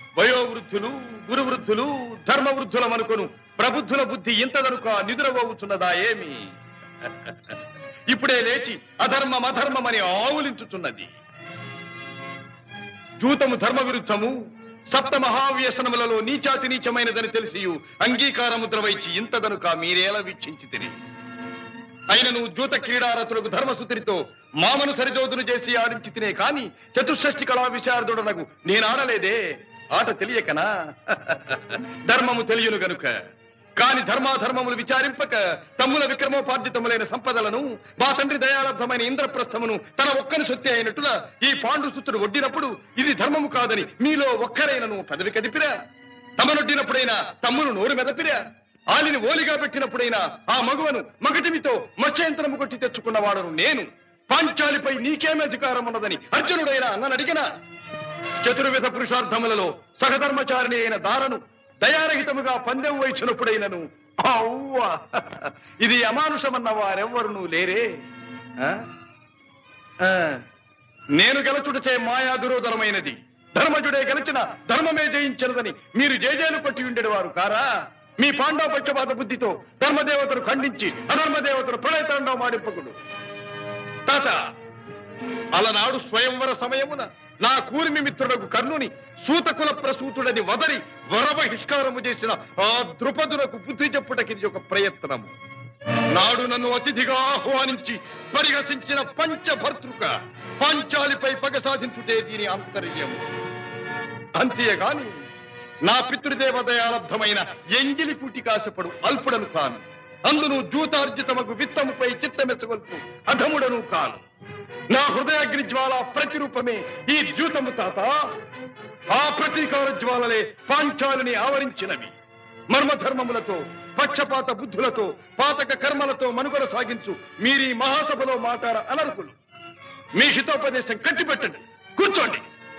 వయోవృద్ధులు గురువృద్ధులు ధర్మవృద్ధులమనుకొను ప్రబుద్ధుల బుద్ధి ఇంతదనుక నిదురబోవుచున్నదా ఏమి ఇప్పుడే లేచి అధర్మం అధర్మమని ఆవులించుతున్నది జూతము ధర్మ విరుద్ధము సప్త మహావ్యసనములలో నీచాతి నీచమైనదని తెలిసి అంగీకారముద్ర వైచి ఇంతదనుక మీరేలా వీక్షించి తిరిగి అయినను జూత క్రీడారతులకు ధర్మసుతిరితో మామను సరిజోదును చేసి ఆడించి తినే కాని చతుషష్టి కళా విశారదుడనకు నేను ఆడలేదే ఆట తెలియకనా ధర్మము తెలియను గనుక కాని ధర్మాధర్మములు విచారింపక తమ్ముల విక్రమోపార్జితములైన సంపదలను మా తండ్రి దయాలబ్ధమైన ఇంద్రప్రస్థమును తన ఒక్కని సొత్తి అయినట్టుగా ఈ పాండుసుతుడు వడ్డినప్పుడు ఇది ధర్మము కాదని మీలో ఒక్కరైనను పదవి కదిపిరా తమనొడ్డినప్పుడైనా తమ్మును నోరు మెదపిరా ఆలిని ఓలిగా పెట్టినప్పుడైనా ఆ మగువను మగటిమితో మత్స్యంతరము కొట్టి తెచ్చుకున్నవాడను నేను పాంచాలిపై నీకేం అధికారం ఉన్నదని అర్జునుడైనా అన్నను అడిగినా చతుర్విధ పురుషార్థములలో సహధర్మచారిణి అయిన దారను దయారహితముగా పందెం వహించినప్పుడైనను అవ్వ ఇది అమానుషమన్న వారెవ్వరును లేరే ఆ? ఆ, నేను గెలచుటచే మాయా దురోధరమైనది ధర్మజుడే గెలిచిన ధర్మమే జయించినదని మీరు జేజేలు కొట్టి ఉండేది వారు కారా మీ పాండవ పక్షపాత బుద్ధితో ధర్మదేవతను ఖండించి అధర్మదేవతను ప్రళయతాండవ మాడింపకుడు తాత అలనాడు స్వయంవర సమయమున నా కూర్మి మిత్రులకు కర్ణుని సూతకుల ప్రసూతుడని వదరి వరబహిష్కారము చేసిన ఆ ద్రుపదులకు బుద్ధి చెప్పుటకిది ఒక ప్రయత్నము నాడు నన్ను అతిథిగా ఆహ్వానించి పరిహసించిన పంచభర్తృక పాంచాలిపై పగ సాధించుటే దీని ఆంతర్యము అంతేగాని నా పితృదేవదయాలబ్ధమైన ఎంగిలి కూటి కాసపడు అల్పుడను కాను అందును జూతార్జితమగు విత్తముపై చిత్తమెసగొల్పు అధముడను కాను నా హృదయాగ్ని జ్వాల ప్రతిరూపమే ఈ ద్యూతము తాత ఆ ప్రతీకార జ్వాలలే పాంచాలిని ఆవరించినవి మర్మధర్మములతో పక్షపాత బుద్ధులతో పాతక కర్మలతో మనుగడ సాగించు మీరీ మహాసభలో మాట్లాడ అనర్హులు మీ హితోపదేశం కట్టిపెట్టండి కూర్చోండి